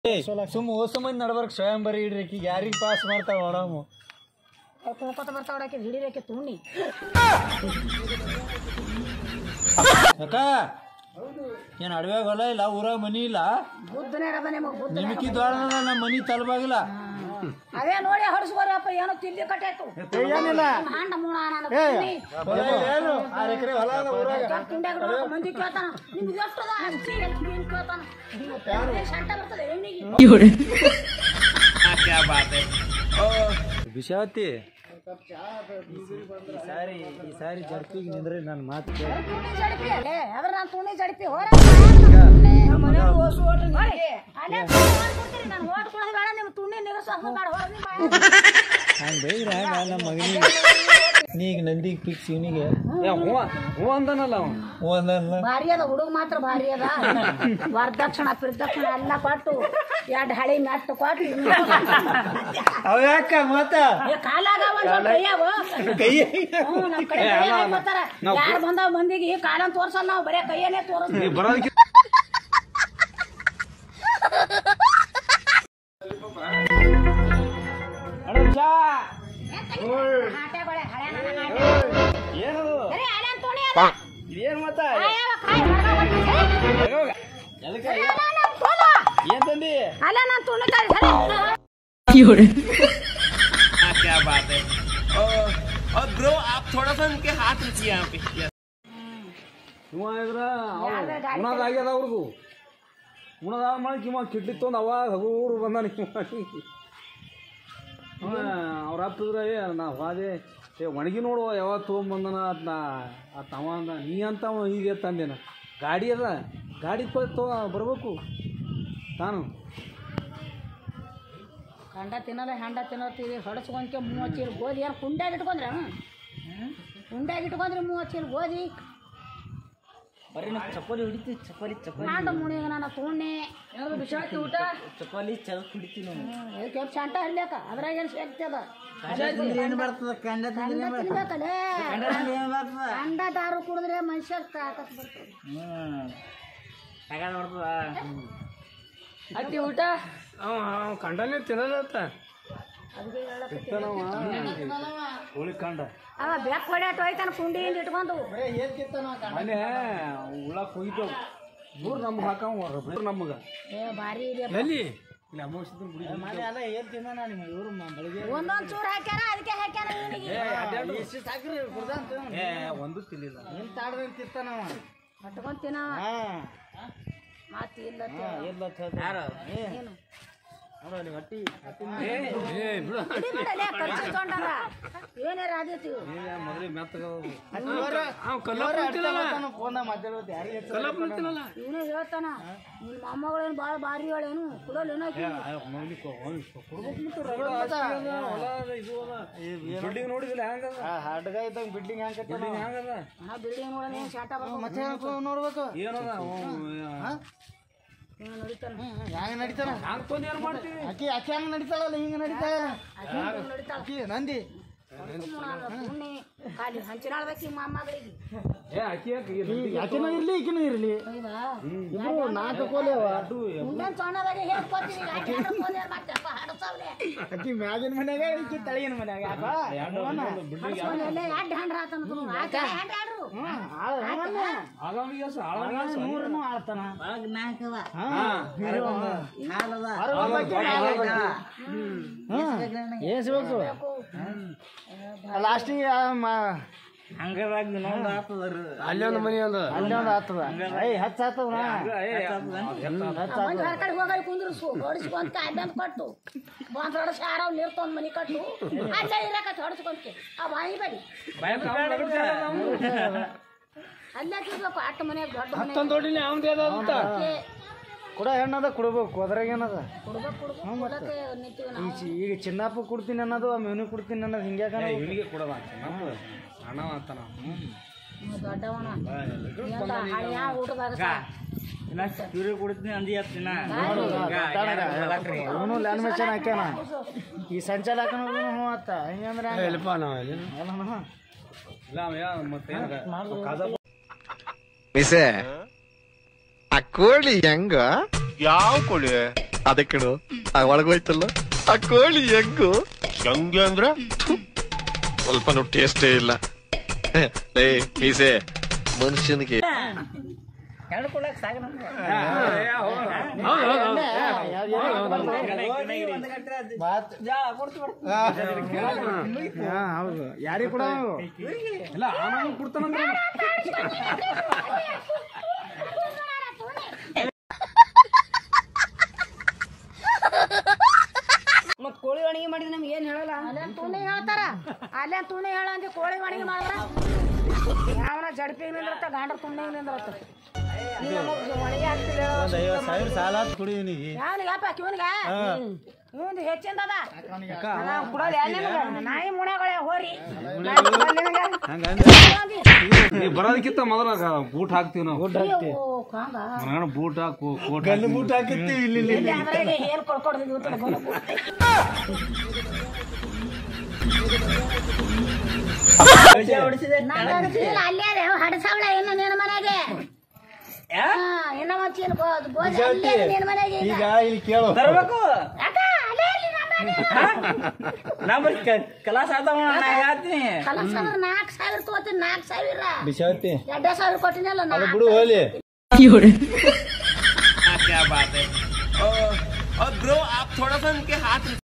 ಸುಮ್ಮ ಓಸ ಮಂದಿ ನಡ್ಬರ್ಕ್ ಸ್ವಯಂ ಬರೀ ಇಡ್ರಿ ಈಗ ಯಾರಿಗೆ ಪಾಸ್ ಮಾಡ್ತಾವ ನೋಡಮ್ಮ ಕುಣ್ಕೊತ ಬರ್ತಾವ ಆಕೆ ಹಿಡಿಬೇಕೆ ತುಣಿ ಅಕ್ಕ ಏನ್ ಅಡವ್ಯಾಗ ಹೊಲ ಇಲ್ಲ ಊರಾಗ ಮನಿ ಇಲ್ಲ ಬುದ್ಧನೇ ಅದ ನಿಮಗ್ ಬುದ್ಧ ನಿಮಕಿ ದೊಡ್ಡದ ನಮ್ಮ ಮನಿ ತಲಬಾಗಿಲ್ಲ ಅದೇ ನೋಡಿ ಹೊಡ್ಸ್ಬಾರಪ್ಪ ಏನೋ ತಿಂಡಿ ಕಟ್ಟಾಯ್ತು ಏನಿಲ್ಲ ಹಾಂಡ ಮೂಣ ನಾನು ತುಣಿ. ಏನು ಆರು ಎಕರೆ ಹೊಲ ಅದ ಊರಾಗ ದೊಡ್ಡ ತಿಂಡ್ಯಾಗ ನೋಡ್ಕೊ ಮಂದಿ ಕೇಳ್ತಾನ ನಿಮ್ಗೆ ಎಷ್ಟು ಅದ ಅಜ್ಜಿ ಎಷ್ಟು ನೀನ್ ಕೇಳ್ತಾನ ಏನ್ ಸಂಟ ಬರ್ತದೆ ಹೆಣ್ಣಿಗೆ ವಿಷಾವತಿ ಈ ಸಾರಿ ಈ ಸಾರಿ ಜರ್ಕಿಗೆ ನಿಂದ್ರಿ ನನ್ನ ಮಾತು ಕೇಳಿ ತುಣಿ ಜಡಿಪಿ ಅಲ್ಲೇ ಅದ್ರ ನಾನು ತುಣಿ ಜಡಿಪಿ ಹೊರ ನಾನು ಓಟ್ ಕೊಡೋದು ಬೇಡ ನಿಮ್ಮ ತುಣಿ ನಿಗಸೋದು ಬೇಡ ಹೊರ ನಿಮ್ಮ ಹಂಗೆ ಬೈದ್ರೆ ಹಂಗ ನಮ್ಮ ಮಗನಿಗೆ ನೀ ಈಗ ನಂದಿಗೆ ಫಿಕ್ಸ್ ಇವನಿಗೆ ಹ್ಞೂ ಅಂದನಲ್ಲ ಹ್ಞೂ ಅಂದನಲ್ಲ ಭಾರಿ ಅದ ಹುಡುಗ ಮಾತ್ರ ಭಾರಿ ಅದ ವರದಕ್ಷಿಣ ಪ್ರದಕ್ಷಿಣ ಎಲ್ಲ ಕೊಟ್ಟು ಎರಡು ಹಳಿ ಮೆಟ್ಟು ಕೊಟ್ಟು ಅವ್ಯಾಕ ಮತ್ತ ಏ, ಕಾಲಾಗ ಒಂದ್ ಕೈಯಾವ ಕೈ ಹ್ಞೂ ನಮ್ಮ ಕಡೆ ಕೈಯಾಗ ಬರ್ತಾರ ಯಾರು ಬಂದಾವ ಮಂದಿಗೆ ಕಾಲನ್ ತೋರ್ಸಲ್ಲ ನಾವು ಬರೇ ಕೈಯನ್ನೇ ತೋರಿಸ್ತೀವಿ ಹಾಟೆಗೊಳೆ, ಹಳೆ ನನ್ನ ಹಾಟೆ. ಏನದು ಬರೀ ಹಳೆ ಅಂತ ತೊಣಿ ಅದ. ಏನ್ ಮತ್ತ ಆಯಾವ ಕಾಯಿ ಹೊರಗ ಹೊಡ್ದು. ಎದಕ್ಕೆ ಅಲ್ಲ ನಾನ್ ತೊಲ. ಏನ್ ತಂದಿ ಅಲ್ಲ ನಾನ್ ತುಣಿ ಕಾಯಿ ಸರಿ. क्या बात है और और ब्रो आप थोड़ा सा उनके हाथ रखिए यहाँ पे ಇವ ಇದ್ರ ಯಾವ್ದೇ ಗಾಡಿ ಉಣದ ಆಗ್ಯದ ಅವ್ರದು ಉಣದ ಮಾಡಿ ಇವ ಕಿಡ್ಲಿ ತೊಂದು ಅವಾಗ ಹಗೂರು ಬಂದಾನ ಅವ್ರ ಅಪ್ಪಿದ್ರ ಏ ನಾ ಹೋದೆ ಏ ಒಣಗಿ ನೋಡುವ ಯಾವಾಗ ತೊಗೊಂಬಂದನ ಅದ್ ನಾ ಆ ತವ ಅಂದ ನೀ ಅಂತ ಅವ ಹೀಗೆ ತಂದೇನ ಗಾಡಿ ಅದ ಗಾಡಿ ತೊ ತೊ ಬರ್ಬೇಕು ತಾನು ಕಂಡ ತಿನ್ನಲ್ಲ ಹೆಂಡ ತಿನ್ನತ್ತೀವಿ ಹೊಡಸ್ಕೊಂಡ್ಕೆ ಮೂವತ್ತು ಚೀಲ ಗೋಧಿ ಏನು ಕುಂಡ್ಯಾಗ ಇಟ್ಕೊಂಡ್ರೆ ಕುಂಡ್ಯಾಗ ಇಟ್ಕೊಂಡ್ರೆ ಮೂವತ್ತು ಚೀಲ ಗೋಧಿ ಬರೀ ನಾ ಚಪ್ಪಲಿ ಹೊಡಿತೀವಿ ಚಪ್ಪಲಿ ಚಪ್ಪಲಿ ಕಾಂಡ ಮುಣಿಗ ನಾನು ತುಣ್ಣೆ ಏನಾದ್ರು ಬಿಸಾಡ್ತಿ ಊಟ ಚಪ್ಪಲಿ ಚಲ್ ಕುಡಿತೀವಿ ನಾವು ಕೆಂಪು ಶಾಂಟ ಹರ್ಲ್ಯಾಕ ಅದ್ರಾಗ ಏನು ಶಕ್ತಿ ಅದ ಏನು ಬರ್ತದ ಕಂಡ ಕಂಡ ತಿನ್ಬೇಕಲ್ಲೇ ಕಂಡ ದಾರು ಕುಡಿದ್ರೆ ಮನುಷ್ಯ ತಾಕತ್ ಬರ್ತದೆ ಹ್ಮ್ ತಗೊಂಡ್ ಬರ್ತದ ಅತ್ತಿ ಊಟ ಕಂಡನೇ ತಿನ್ನದತ್ತ ಅದಕ್ಕೆ ಹೇಳಕತ್ತೀನಿ. ಕೋಳಿ ಕಂಡ ಅವ ಬೆಕ್ಕ ಹೊಡ್ಯಾಟ ಹೋಯ್ತಾನ ಕುಂಡಿಯಿಂದ ಇಟ್ಕೊಂಡು ಮನೆ ಉಳ್ಳಾಕ್ ಹೋಗಿದ್ದವು ಮೂರು ನಮ್ಗೆ ಹಾಕವ ನಮ್ಗೆ ಏ ಭಾರಿ ಇದೆ ಎಲ್ಲಿ ಇಲ್ಲಿ ಅಮಾವಾಸ್ಯದ ಗುಡಿ ಮನೆ ಅಲ್ಲ ಏನ್ ತಿನ್ನ ನಿಮ್ಮ ಇವ್ರು ಬೆಳಿಗ್ಗೆ ಒಂದೊಂದ್ ಚೂರು ಹಾಕ್ಯಾರ ಅದಕ್ಕೆ ಹಾಕ್ಯಾರ ಇವನಿಗೆ ಎಷ್ಟು ಸಾಕ್ರಿ ಕುಡ್ದಂತ ಏ ಒಂದು ತಿನ್ನಿಲ್ಲ ಏನ್ ತಾಡ್ದ ತಿರ್ತಾನವ ಕಟ್ಕೊಂತಿನ ಹಾ ಮಾತು ಇಲ್ಲ ಎಲ್ಲ ಯಾರು ಏನು ನೋಡ ನೀವು ಹಟ್ಟಿ ಹಟ್ಟಿ ಏ ಬಿಡು ಬಿಡಿ ಬಿಡಲೇ ಖರ್ಚು ತೊಗೊಂಡಾರ ಏನಾರ ಆದೀತಿ ಮೊದಲೇ ಮೆತ್ತಗ ಫೋನ್ ಮಾತಾಡೋದು ಯಾರಿಗೆ ಇವನು ಹೇಳ್ತಾನ ನಿನ್ನ ಮೊಮ್ಮಗಳೇನು ಭಾಳ ಭಾರಿ ಹೇಳೇನು ಕುಡಲೇನೋ ಬಿಲ್ಡಿಂಗ್ ನೋಡಿದಿಲ್ಲ ಹೆಂಗದ ಹಡ್ಗ ಇದ್ದಂಗ ಬಿಲ್ಡಿಂಗ್ ಹ್ಯಾಂಗ ಬಿಲ್ಡಿಂಗ್ ಹೆಂಗದ ಹಾ ಬಿಲ್ಡಿಂಗ್ ನೋಡೋಣ ಏನು ಶಾಟ ಬರ್ತಾವ ಮತ್ತೆ ನೋಡ್ಬೇಕು ಏನದ ಏನು ನಡೀತಾನ ಹೆಂಗ ನಡೀತಾನ ಹಂಗ ತೊಂದು ಏನು ಮಾಡ್ತೀವಿ ಆಕಿ ಆಕಿ ಹಂಗ ನಡೀತಾಳಲ್ಲ ಹಿಂಗ ನಡೀತಾಳ ಅದೇನು ನಡೀತಾಳ ಆಕಿ ನಂದಿ ಪುಣ್ಣೆ ಖಾಲಿ ಹಂಚಿನಾಳ್ಬೇಕು ಈ ಮೊಮ್ಮಗಳಿಗೆ ಏ ಅಕ್ಕಿ ಆಕಿನೂ ಇರ್ಲಿ ಈಕಿನೂ ಇರ್ಲಿ ಹೌದಾ ಇಬ್ರು ನಾಲ್ಕು ಕೋಲೆ ಅವ ಮುಂದೇನು ಸಣ್ಣದಾಗೆ ಹೇಳ್ಕೊತೀವಿ ಆಕೆ ಹಾಡ್ಕೊಂಡ್ಯಾರ ಮತ್ತೆ ಅಪ್ಪ ಹಾಡ್ಸಾವ್ಲೆ ಆಕಿ ಮ್ಯಾಗಿನ ಮನ್ಯಾಗ ಈಕಿ ತಳಗಿನ ಮನ್ಯಾಗ ಯಾಕ ಬಿಲ್ಡಿಂಗ್ ಅಲ್ಲೇ ಎರಡು ಹಂಡ್ರ ಆತನ ಆಕೆ ಹ್ಯಾಂಡ್ ಆಡ್ರು ಆಗಾಮಿಗೆ ಆಳಾಮಿಗೆ ನೂರನು ಆಳ್ತಾನ ಏಸ್ಬೇಕು ಲಾಸ್ಟಿಗೆ ಅಲ್ಲಿ ಒಂದು ಮನಿ ಒಂದು ಅಲ್ಲಿ ಒಂದು ಆಗ್ತದ ಐ ಹಚ್ಚ ಆಗ್ತದ ಮಂದಿ ಹೊರ ಕಡೆ ಹೋಗಿ ಕುಂದ್ರಸು ಹೊಡಿಸ್ಕೊಂತ ಅಡ್ಡಂತ ಕೊಟ್ಟು ಬಂದ್ ಹೊಡಸ್ ಯಾರೋ ನೀರ್ ತೊಗೊಂಡ್ ಮನಿ ಕಟ್ಟು ಅಲ್ಲೇ ಇರಕತ್ ಹೊಡಸ್ಕೊಂತ ಆ ಬಾಯಿ ಬಡಿ ಅಲ್ಲೇ ತಿರ್ಬೇಕು ಅಟ್ಟ ಮನ್ಯಾಗ ದೊಡ್ಡ ಮನೆ ದೊಡ್ಡಿನ ಯಾವ್ದು ಕೂಡ ಹೆಣ್ಣದ ಕೊಡ್ಬೇಕು ಅದ್ರಾಗ ಏನದ ಕೊಡ್ಬೇಕು ಕೊಡ್ಬೇಕು ಕೊಡಕ್ಕೆ ನಿಂತೀವಿ ನಾವು ಈ ಚಿ- ಈಗ ಚಿನ್ನಪ್ಪ ಕೊಡ್ತೀನಿ ಅನ್ನೋದು ಆ ಮೆನು ಕೊಡ್ತೀನಿ ಅನ್ನೋದು ಹಿಂಗ್ಯಾಕ ಇವನಿಗೆ ಕೊಡೋದ ಹಣ ಅಂತಾನ ನೀವು ದೊಡ್ಡವನ ಎಂತ ಹಳೆಯ ಊಟದಾಗ ಕೊಡ್ತೀನಿ ಅಂದಿ ಹತ್ತಿನ ಅವನು ಲ್ಯಾಂಡ್ ಮೆಷನ್ ಹಾಕ್ಯಾನ ಈ ಸಂಚಾಲಕ ಹ್ಞೂ ಅತ್ತ ಹಿಂಗಂದ್ರೆ ಇಲ್ಲ ಅವ ಯಾ ಮತ್ತೆ ಕಾಜಾ ಮಿಸೆ ಆ ಕೋಳಿ ಹೆಂಗ ಯಾವ ಕೋಳಿ ಅದೇ ಕಣು ಆ ಒಳಗೋಯ್ತಲ್ಲ ಆ ಕೋಳಿ ಹೆಂಗು ಹೆಂಗೆ ಅಂದ್ರೆ ಸ್ವಲ್ಪನೂ ಟೇಸ್ಟೇ ಇಲ್ಲ ಲೇ ಮೀಸೆ ಮನುಷ್ಯನಿಗೆ ಹೌದು ಯಾರಿಗೆ ಕೂಡ ಇಲ್ಲ ಆಮೇಲೆ ಕೊಡ್ತಾನಂದ್ರೆ ಮತ್ ಕೋಳಿ ಒಣಗಿ ಮಾಡಿದ್ರೆ ನಮ್ಗೆ ಏನ್ ಹೇಳಲ್ಲ ಅಲ್ಲೇ ತುಣಿ ಹೇಳ್ತಾರ ಅಲ್ಲೇ ತುಣಿ ಹೇಳ ಅಂದಿ ಕೋಳಿ ಒಣಗಿ ಮಾಡಿದ್ರ ಯಾವನ ಜಡ್ಪಿಗೆ ನಿಂದಿರತ್ತ ಗಾಂಡ್ರ ತುಣ್ಣಿಗೆ ನಿಂದಿರತ್ತ ನೀ ನಮಗ್ ಒಣಗಿ ಹಾಕ್ತಿಲ್ಲ ಒಂದ್ ಐವತ್ತು ಸಾವಿರ ಸಾಲ ಆತ್ ಕುಡಿ ಇವನಿಗೆ ಯಾವನಿಗಪ್ಪ ಕಿವನಿಗ ಇವಂದು ಹೆಚ್ಚಿಂದ ಅದ ನಾವ್ ಕೊಡೋದ್ ಯಾರ್ ನಿನಗ? ನಾಯಿ ಮುಣೆಗಳೇ ಹೋರಿ ನಾನ್ ಕೊಡೋದ್ ನಿನಗ? ನೀ ಬರೋದಕ್ಕಿಂತ ಮೊದಲ ಬೂಟ್ ಹಾಕ್ತೀವಿ ನಾವು ಅಯ್ಯೋ, ಕಾಂಗ. ಮನೆಗಣ ಬೂಟ್ ಹಾಕು ಕೋಟ್ ಗಲ್ಲು ಬೂಟ್ ಹಾಕಿರ್ತೀವಿ ಇಲ್ಲಿ ಇಲ್ಲಿ. ಇಲ್ಲಿ ಅದ್ರಾಗೆ ಏನ್ ಕೊಡ್ಕೊಡ್ತಿದ್ವಿ ಗೊತ್ತಿಲ್ಲ, ಗೊನೆ ಬುಟ್ಟಿ. ನಾನ್ ಹಡ್ಸಿಲ್ಲ, ಅಲ್ಲೇ ಅದೇ ಹಡಸಾವಳ ಇನ್ನು ನಿನ್ನ ಮನೆಗೆ ಹಾ, ಇನ್ನ ಒಂದ್ ಚೀಲ ಗೋ- ಗೋಧಿ ಅಲ್ಲೇ ಇದೆ ನಿನ್ನ ಮನೆಗೆ ಈಗ. ಈಗ ಇಲ್ಲಿ ಕೇಳು ತರ್ಬೇಕು ಯಾಕ? ಅಲ್ಲೇ ಇರ್ಲಿ ನಮ್ಮ ಮನೆ. ನಮ್ಮ ಕಲಾಸ ಆದವ ನಾ ಹೇಳ್ತೀನಿ ಕಲಸ ಅಂದ್ರೆ ನಾಲ್ಕು ಸಾವಿರ ತಗೋತೀನಿ ನಾಲ್ಕು ಸಾವಿರ ಬಿಸಾವತಿ ಎರಡೇ ಸಾವಿರ ಕೊಟ್ಟಿನಲ್ಲ ಅದು ನಾಲ್ಕು ಬಿಡು ಹೋಲಿ हाँ, क्या बात है और, और ब्रो आप थोड़ा सा उनके हाथ